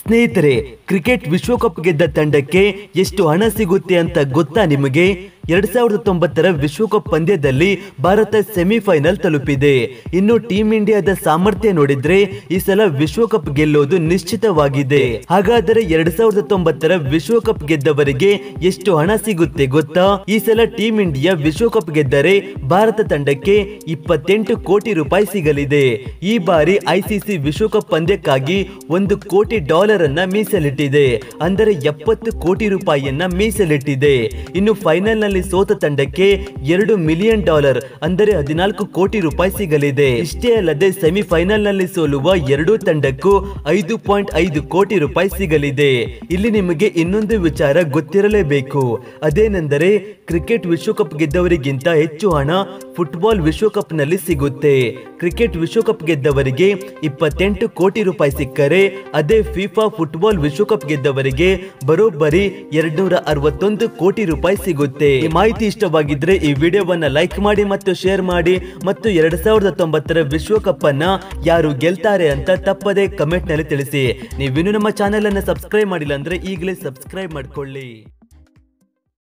ಸ್ನೇಹಿತರೆ ಕ್ರಿಕೆಟ್ ವಿಶ್ವಕಪ್ ಗೆದ್ದ ತಂಡಕ್ಕೆ ಎಷ್ಟು ಹಣ ಸಿಗುತ್ತೆ ಅಂತ ಗೊತ್ತಾ ನಿಮಗೆ ಎರಡ್ ಸಾವಿರದ ತೊಂಬತ್ತರ ವಿಶ್ವಕಪ್ ಪಂದ್ಯದಲ್ಲಿ ಭಾರತ ಸೆಮಿಫೈನಲ್ ತಲುಪಿದೆ ಇನ್ನು ಟೀಂ ಇಂಡಿಯಾದ ಸಾಮರ್ಥ್ಯ ನೋಡಿದ್ರೆ ಈ ಸಲ ವಿಶ್ವಕಪ್ ಗೆಲ್ಲೋದು ನಿಶ್ಚಿತವಾಗಿದೆ ಹಾಗಾದರೆ ಎರಡ್ ಸಾವಿರದ ತೊಂಬತ್ತರ ವಿಶ್ವಕಪ್ ಗೆದ್ದವರಿಗೆ ಎಷ್ಟು ಹಣ ಸಿಗುತ್ತೆ ಗೊತ್ತಾ ಈ ಸಲ ಟೀಂ ಇಂಡಿಯಾ ವಿಶ್ವಕಪ್ ಗೆದ್ದರೆ ಭಾರತ ತಂಡಕ್ಕೆ ಇಪ್ಪತ್ತೆಂಟು ಕೋಟಿ ರೂಪಾಯಿ ಸಿಗಲಿದೆ ಈ ಬಾರಿ ಐಸಿಸಿ ವಿಶ್ವಕಪ್ ಪಂದ್ಯಕ್ಕಾಗಿ ಒಂದು ಕೋಟಿ ಡಾಲರ್ ಅನ್ನ ಮೀಸಲಿಟ್ಟಿದೆ ಅಂದರೆ ಎಪ್ಪತ್ತು ಕೋಟಿ ರೂಪಾಯಿಯನ್ನ ಮೀಸಲಿಟ್ಟಿದೆ ಇನ್ನು ಫೈನಲ್ ನಲ್ಲಿ ಸೋತ ತಂಡಕ್ಕೆ ಎರಡು ಮಿಲಿಯನ್ ಡಾಲರ್ ಅಂದರೆ ಹದಿನಾಲ್ಕು ಕೋಟಿ ರೂಪಾಯಿ ಸಿಗಲಿದೆ ಇಷ್ಟೇ ಅಲ್ಲದೆ ಸೆಮಿಫೈನಲ್ ನಲ್ಲಿ ಸೋಲುವ ಎರಡೂ ತಂಡಕ್ಕೂ ಐದು ಪಾಯಿಂಟ್ ಐದು ಕೋಟಿ ರೂಪಾಯಿ ಸಿಗಲಿದೆ ಇಲ್ಲಿ ನಿಮಗೆ ಇನ್ನೊಂದು ವಿಚಾರ ಗೊತ್ತಿರಲೇಬೇಕು ಅದೇನೆಂದರೆ ಕ್ರಿಕೆಟ್ ವಿಶ್ವಕಪ್ ಗೆದ್ದವರಿಗಿಂತ ಹೆಚ್ಚು ಹಣ ಫುಟ್ಬಾಲ್ ವಿಶ್ವಕಪ್ ನಲ್ಲಿ ಸಿಗುತ್ತೆ ಕ್ರಿಕೆಟ್ ವಿಶ್ವಕಪ್ ಗೆದ್ದವರಿಗೆ ಇಪ್ಪತ್ತೆಂಟು ಕೋಟಿ ರೂಪಾಯಿ ಸಿಕ್ಕರೆ ಅದೇ ಫಿಫಾ ಫುಟ್ಬಾಲ್ ವಿಶ್ವಕಪ್ ಗೆದ್ದವರಿಗೆ ಬರೋಬ್ಬರಿ ಎರಡ್ನೂರ ಅರವತ್ತೊಂದು ಕೋಟಿ ರೂಪಾಯಿ ಸಿಗುತ್ತೆ ಈ ಮಾಹಿತಿ ಇಷ್ಟವಾಗಿದ್ರೆ ಈ ವಿಡಿಯೋವನ್ನ ಲೈಕ್ ಮಾಡಿ ಮತ್ತು ಶೇರ್ ಮಾಡಿ ಮತ್ತು ಎರಡ್ ಸಾವಿರದ ತೊಂಬತ್ತರ ವಿಶ್ವಕಪ್ ಅನ್ನ ಯಾರು ಗೆಲ್ತಾರೆ ಅಂತ ತಪ್ಪದೆ ಕಮೆಂಟ್ ನಲ್ಲಿ ತಿಳಿಸಿ ನೀವಿನ್ನು ನಮ್ಮ ಚಾನೆಲ್ ಅನ್ನ ಸಬ್ಸ್ಕ್ರೈಬ್ ಮಾಡಿಲ್ಲ ಅಂದ್ರೆ ಈಗಲೇ ಸಬ್ಸ್ಕ್ರೈಬ್ ಮಾಡ್ಕೊಳ್ಳಿ